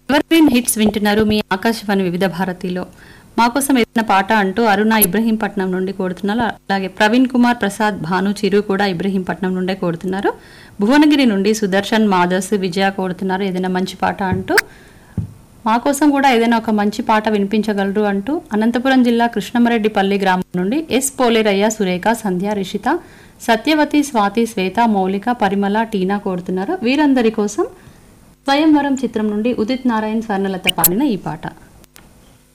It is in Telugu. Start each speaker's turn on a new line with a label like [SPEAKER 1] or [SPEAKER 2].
[SPEAKER 1] ఎవర్ హిట్స్ వింటున్నారు మీ ఆకాశవాణి వివిధ భారతిలో మా కోసం ఏదైనా పాట అంటూ అరుణ ఇబ్రహీంపట్నం నుండి కోరుతున్నారు అలాగే ప్రవీణ్ కుమార్ ప్రసాద్ భాను చిరు కూడా ఇబ్రహీంపట్నం నుండే కోరుతున్నారు భువనగిరి నుండి సుదర్శన్ మాధవ్స్ విజయ కోరుతున్నారు ఏదైనా మంచి పాట అంటూ మా కోసం కూడా ఏదైనా ఒక మంచి పాట వినిపించగలరు అంటూ అనంతపురం జిల్లా కృష్ణమరెడ్డిపల్లి గ్రామం నుండి ఎస్ పోలేరయ్య సురేఖ సంధ్య రిషిత సత్యవతి స్వాతి శ్వేత మౌలిక పరిమళ టీనా కోరుతున్నారు వీరందరి కోసం స్వయంవరం చిత్రం నుండి ఉదిత్ నారాయణ్ స్వర్ణలత పాడిన ఈ పాట